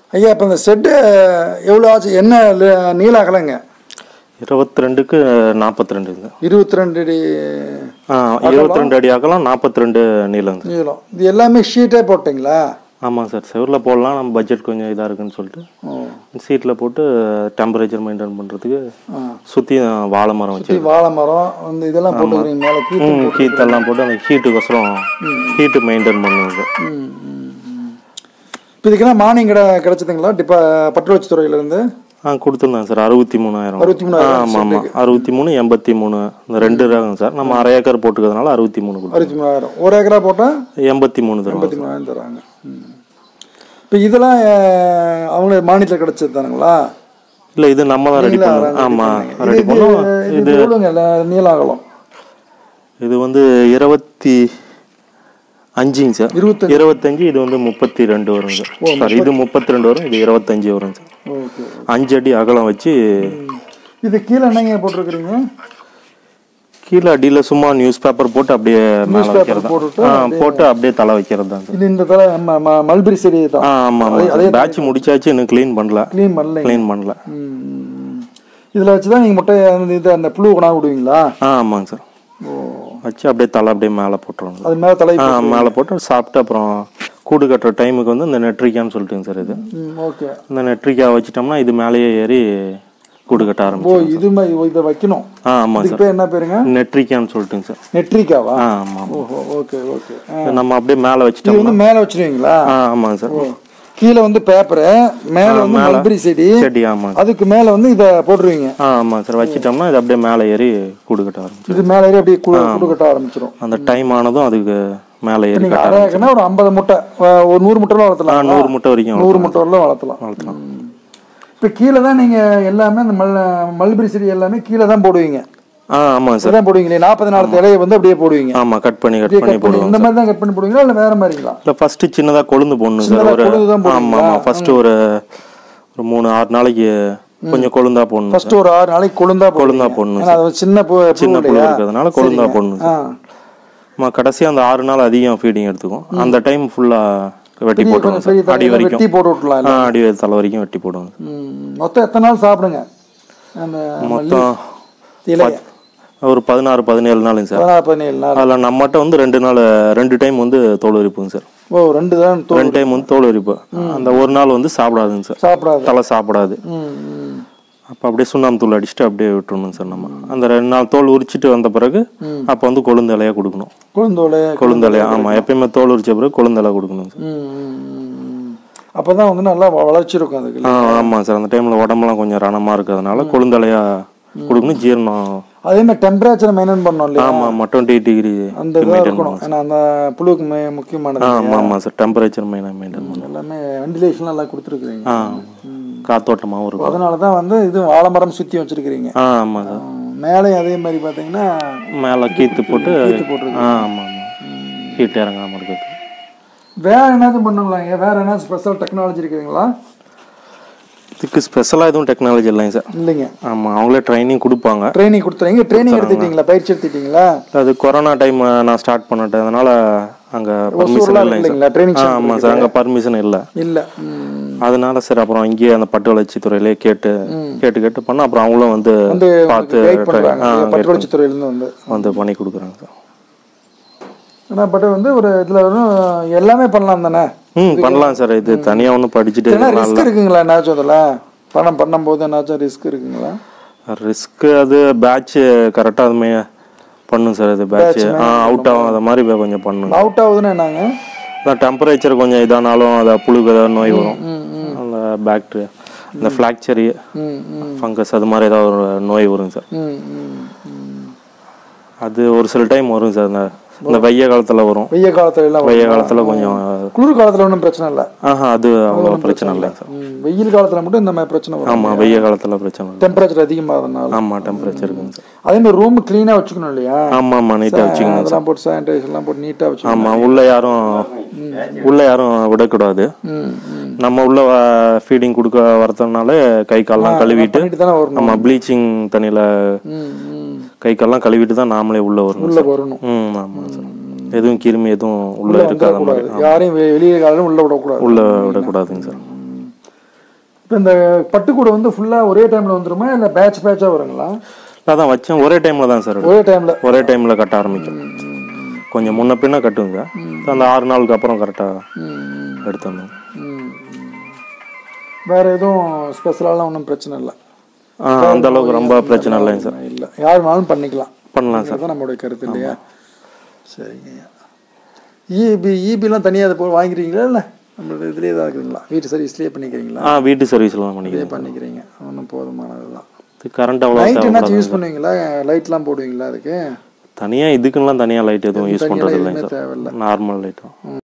ஐயா இப்போ இந்த செட்டு எவ்வளோ ஆச்சு என்ன ல- நீள அகலங்க இருபத்தி ரெண்டுக்கு நாற்பத்தி ரெண்டுங்க இருபத்தி ரெண்டு அடி ஆ இருபத்தி ரெண்டு அடி அகலம் நாற்பத்தி ரெண்டு நீளம் சார் நீளம் இது எல்லாமே ஷீட்டே போட்டிங்களா ஆமாம் சார் செவரில் போடலாம் நம்ம பட்ஜெட் கொஞ்சம் இதாக இருக்குன்னு சொல்லிட்டு ஓ சீட்டில் போட்டு டெம்பரேச்சர் மெயின்டைன் பண்ணுறதுக்கு ஆ சுற்றி வாழை மரம் வச்சு சுற்றி வாழை மரம் அந்த இதெல்லாம் போட்டுக்கிறீங்க மேலே கீத்து ம் கீத்தெல்லாம் போட்டு அந்த ஹீட்டுக்கோசரம் ஹீட்டு மெயின்டைன் பண்ணுவோம் சார் ம், ம், ம். இப்போ இதுக்கெல்லாம் மானியம் கிட கிடச்சிதுங்களா டிப்பா பட்டுவச்சி துறையிலேருந்து ஆ கொடுத்துருந்தேன் சார் அறுபத்தி மூணாயிரம் அறுபத்தி மூணாயிரம் ஆமாம் ஆமாம் அறுபத்தி மூணு எண்பத்தி மூணு இந்த ரெண்டு ரகம் சார் நம்ம அரை ஏக்கர் போட்டுக்கிறதுனால அறுபத்தி மூணு கொடுத்து அறுபத்தி மூணாயிரம் ஒரு ஏக்கரா போட்டால் எண்பத்தி மூணு தருவாங்க ஐம்பத்தி மூணாயிரம் தராங்க இப்போ இதெல்லாம் அஹ், அவங்க மானியத்தில் கிடச்சது தானுங்களா இல்லை இது நம்ம தான் ரெடி பண்ணோம் ஆமாம் இது ரெடி இது பண்ணோம் இது எவ்வளோங்க இல்ல- நீளம் அகலம் இது வந்து இருபத்தி அஞ்சுங்க சார் இருபத்தஞ்சு இருபத்தஞ்சு இது வந்து முப்பத்தி ரெண்டு வரும் சார் சார் இது முப்பத்தி ரெண்டு வரும் இது இருபத்தஞ்சு வரும் சார் ஓகே அஞ்சு அடி அகலம் வச்சு இது கீழே என்னங்க போட்டிருக்கிறீங்க கீழே அடியில் சும்மா நியூஸ் பேப்பர் போட்டு அப்படியே மேலே வைக்கிறது போட்டுட்டு ஆ போட்டு அப்படியே தலை வைக்கிறது தான் சார் இது இந்த தலை ம- ம- மல்பெரி செடி தான் ஆ ஆமாம் ஆமாம் பேட்ச் முடிச்சாச்சு இன்னும் க்ளீன் பண்ணல க்ளீன் பண்ணலைங்க க்ளீன் பண்ணல இதில் வச்சு தான் நீங்கள் முட்டை அந்த இது அந்த புழு கொண்டாந்து விடுவீங்களா ஆ ஆமாங்க சார் ஓ வச்சு அப்படியே தலை அப்படியே மேலே போட்டுருவோம் அது மேலே தலை ஆ மேலே போட்டு சாப்பிட்டு அப்புறம் கூடு கட்டுற டைமுக்கு வந்து இந்த நெட்ரிக்கான்னு சொல்லிட்டுங்க சார் இது ம் ஓகே இந்த நெட்ரிக்கா வச்சிட்டோம்னா இது மேலேயே ஏறி கூடு கட்ட ஓ ஆரம்பிச்சு இது மாதிரி இதை வைக்கணும் ஆ ஆமாம் இதுக்கு சார் பேர் என்ன பேருங்க நெட்ரிக்கான்னு சொல்லிட்டுங்க சார் நெட்ரிக்காவா ஆ ஆமாம் ஓஹோ ஓகே ஓகே நம்ம அப்படியே மேலே இது வச்சிட்டோம் வந்து மேலே வச்சிருவீங்களா ஆ ஆமாங்க சார் கீழே வந்து பேப்பரு மேலே வந்து மல்பெரி செடி செடி ஆமாங்க அதுக்கு மேலே வந்து இதை போட்டுருவீங்க ஆ ஆமாம் சார் வச்சிட்டோம்னா இது அப்படியே மேலே ஏறி கூடு கட்ட ஆரம்பிச்சு இது மேலே ஏறி அப்படியே குடு குடு கட்ட ஆரம்பிச்சிடும் அந்த டைம் ஆனதும் அதுக்கு மேலே ஏறி நீங்கள் அரை ஏக்கர்னா ஒரு ஐம்பது முட்டை அஹ், ஒரு நூறு முட்டைலாம் ஆ வளர்த்தலாம் நூறு முட்டை வரைக்கும் நூறு முட்டை வரலாம் வளர்த்தலாம் வளர்த்தலாம் இப்போ கீழே தான் நீங்கள் எல்லாமே அந்த மல் மல்பெரி செடி எல்லாமே கீழே தான் போடுவீங்க ஆ ஆமாங்க சார் இதான் போடுவீங்களே நாற்பது நாலு இலையை வந்து அப்படியே போடுவீங்க ஆமாம் கட் பண்ணி கட் அப்படியே பண்ணி கட் பண்ணி போடுவோம் இந்த மாதிரி தான் கட் பண்ணி போடுவீங்களா இல்லை வேற மாதிரிங்களா இல்லை ஃபஸ்ட்டு சின்னதாக கொழுந்து போடணும் சார் சின்னதா ஒரு கொழுந்து தான் ஆமாம் போடுவீங்களா? ஆமாம் ஃபஸ்ட்டு ஒரு ஒரு மூணு ஆறு நாளைக்கு கொஞ்சம் கொழுந்தா போடணும் ஃபர்ஸ்ட் ஒரு ஆறு நாளைக்கு கொழுந்தா கொழுந்தா போடுவீங்க போடணும் ஏன்னா அது ஒரு சின்ன பூ சின்ன பூ புழு இல்லையா இருக்கிறதுனால கொழுந்தா போடணும் ஆ நம்ம கடைசியாக அந்த ஆறு நாள் அதிகம் ஃபீடிங் எடுத்துக்கும் அந்த டைம் ஃபுல்லாக வெட்டி பெரிய போட்டுருவோம் கொஞ்சம் பெரிய சார் அடி தலையில வரைக்கும் வெட்டி போட்டு விட்டுலாம் ஆ அடி தலை வரைக்கும் வெட்டி போடுவோம் ம், மொத்தம் எத்தனை நாள் சாப்பிடுங்க அந்த மொத்தம் இலைய ஒரு பதினாறு பதினேழு நாளுங்க சார் பதினாறு பதினேழு நாள் அதில் நம்மகிட்ட வந்து ரெண்டு நாள் ரெண்டு டைம் வந்து தோல் உரிப்புங்க சார் ஓ ரெண்டு தான் தூ ரெண்டு டைம் வந்து தோல் உரிப்பு அந்த ஒரு நாள் வந்து சாப்பிடாதுங்க சார் சாப்பிடாது தலை சாப்பிடாது ம் ம் அப்போ அப்படியே சுண்ணாம்பு தூள் அடிச்சுட்டு அப்படியே விட்டுறணும் சார் நம்ம அந்த ரெண்டு நாள் தோல் உரிச்சிட்டு வந்த பிறகு அப்போ வந்து கொழுந்து இலையா கொடுக்கணும் கொழுந்தோலை கொழுந்து இலையா ஆமாம் எப்பயுமே தோல் உரிச்ச பிறகு கொழுந்து இலை கொடுக்கணும் சார் ம் ம், ம். அப்பதான் வந்து நல்லா வ- வளர்ச்சி இருக்கும் அதுக்கு ஆ ஆமாம் சார் அந்த டைமில் உடம்புலாம் கொஞ்சம் ரணமாக இருக்கிறதுனால கொழுந்து இலையா கொடுக்கணும் ஜீரணம் அதே மாதிரி டெம்பரேச்சரை மெயின்டைன் பண்ணோம் இல்லையா ஆமாம் மட்டும் டி டிகிரி அந்த இதாக இருக்கணும் ஏன்னா அந்த புழுவுக்கு மே முக்கியமானது ஆமாம் ஆமாம் சார் டெம்பரேச்சர் மெயினாக மெயின்டைன் பண்ணணும் எல்லாமே வெண்டிலேஷன் நல்லா கொடுத்துருக்குறீங்க ஆ காத்தோட்டமாகவும் இருக்கும் அதனால தான் வந்து இது வாழைமரம் சுற்றி வச்சிருக்கிறீங்க ஆ ஆமாம் சார் மேலே அதே மாதிரி பார்த்தீங்கன்னா மேலே கீத்து போட்டு ஆ ஆமாம் ஆமாம் ஹீட் இறங்காமல் இருக்கிறது வேற என்னது பண்ணுங்களாங்க வேற என்ன ஸ்பெஷல் டெக்னாலஜி இருக்குதுங்களா இதுக்கு ஸ்பெஷலாக எதுவும் டெக்னாலஜி இல்லைங்க சார் இல்லைங்க ஆமாம் அவங்களே ட்ரைனிங் கொடுப்பாங்க ட்ரைனிங் கொடுத்துறீங்க ட்ரைனிங் எடுத்துட்டீங்களா பயிற்சி எடுத்துட்டீங்களா அது கொரோனா டைம் நான் ஸ்டார்ட் பண்ணிட்டேன் அதனால அங்கே பர்மிஷன் ஒசூர்லாம் இல்லைங்க இல்லைங்களா சார் ட்ரைனிங் ஆ ஆமாம் சார் அங்கே பர்மிஷன் இல்லை இல்லை அதனால சார் அப்புறம் இங்கேயே அந்த பட்டு வளர்ச்சி துறையிலே கேட்டு கேட்டு கேட்டு பண்ண அப்புறம் அவங்களும் வந்து வந்து பார்த்து கைட் try- பண்ணுறாங்க ஆ, பட்டு வளர்ச்சி துறையிலேருந்து வந்து வந்து பண்ணி கொடுக்குறாங்க சார் ஆனால் பட் வந்து ஒரு இதில் வரும் எல்லாமே பண்ணலாம் தானே ம் பண்ணலாம் சார் இது தனியாக ஒன்றும் படிச்சுட்டு ஏன்னா ரிஸ்க் இருக்குங்களா என்னாச்சும் அதில் பணம் பண்ணும்போது என்னாச்சும் ரிஸ்க் இருக்குங்களா ரிஸ்க்கு அது பேட்ச் கரெக்டாக அதுமே பண்ணும் சார் இது பேட்ச் அவுட் ஆகும் அது மாதிரி வே- கொஞ்சம் பண்ணும் அவுட் ஆகுதுன்னா என்னங்க அதான் டெம்பரேச்சர் கொஞ்சம் இதானாலும் அது புழுக்கு ஏதாவது நோய் வரும் ம் அந்த பேக்டீரியா இந்த ஃப்ளாக்சரி ம் ம் ஃபங்கஸ் அது மாதிரி ஏதாவது ஒரு நோய் வரும் சார் ம் ம் ம் அது ஒரு சில டைம் வரும் சார் இந்த இந்த வெய்ய காலத்தில் வரும் வெய்ய காலத்துல எல்லாம் வெய்ய காலத்தில் கொஞ்சம் குளிர் காலத்தில் ஒன்றும் பிரச்சனை இல்லை ஆஹா அது அவ்வளோ பிரச்சனை இல்லைங்க சார் ம், வெயில் காலத்தில் மட்டும் இந்த மாதிரி பிரச்சனை வரும் ஆமாம் வெய்ய காலத்தில் பிரச்சனை இல்லை டெம்பரேச்சர் அதிகமாகிறதுனால ஆமாம் டெம்பரேச்சர் இருக்குங்க சார் அதே மாதிரி ரூம் க்ளீனாக வச்சுக்கணும் இல்லையா ஆமாம் ஆமாம் நீட்டாக வச்சுக்கணும் அதெல்லாம் போட்டு சானிடைசர்லாம் போட்டு நீட்டாக வச்சுக்கணும் ஆமாம் உள்ள யாரும் உள்ள யாரும் விடக்கூடாது ம் ம் நம்ம உள்ள ஃபீடிங் கொடுக்க வரதுனால கை கால்லாம் கழுவிட்டு பண்ணிட்டு தானே வரணும் நம்ம ப்ளீச்சிங் தண்ணியில் ம் ம் கை கால்லாம் கழுவிட்டு தான் நாமளே உள்ள வரணும் உள்ளே வரணும் ம் ஆமாம் சார் எதுவும் கிருமி எதுவும் உள்ள இருக்காத மாதிரி கூடாது யாரையும் வெ- வெளியே காலம் உள்ள விடக்கூடாது உள்ள விடக்கூடாதுங்க சார் இப்போ இந்த பட்டுக்கூடு வந்து ஃபுல்லாக ஒரே டைமில் வந்துருமா இல்லை பேட்ச் பேட்சாக வருங்களா அதான் வச்சேன் ஒரே டைமில் தான் சார் ஒரே டைமில் ஒரே டைமில் கட்ட ஆரம்பிக்கும் கொஞ்சம் முன்ன பின்ன கட்டுங்க அந்த ஆறு நாளுக்கு அப்புறம் கரெக்டாக எடுத்துடணும் வேறு எதுவும் ஸ்பெஷலாலாம் ஒன்றும் பிரச்சனை இல்லை ஆ அந்த அளவுக்கு ரொம்ப பிரச்சனை இல்லைங்க சார் இல்லை யார் வேணாலும் பண்ணிக்கலாம் பண்ணலாம் சார் அதுதான் நம்மளுடைய கருத்து இல்லையா சரிங்க இபி இபிலாம் தனியாக அதை போய் வாங்கிக்கிறீங்களா இல்லை நம்மளோட இதுலேயே தான் இருக்குங்களா வீட்டு சர்வீஸ்லேயே பண்ணிக்கிறீங்களா ஆ வீட்டு சர்வீஸ்லாம் தான் பண்ணிக்கிறேன் இதே பண்ணிக்கிறீங்க ஒன்றும் போதுமானது தான் இது கரண்ட் அவ்வளோ லைட் தேவைப்படாது என்னாச்சும் யூஸ் பண்ணுவீங்களா லைட்லாம் போடுவீங்களா அதுக்கு தனியாக இதுக்குலாம் தனியாக லைட் எதுவும் யூஸ் பண்ணுறது எதுவுமே இல்லைங்க சார் தேவையில்ல நார்மல் லைட் தான்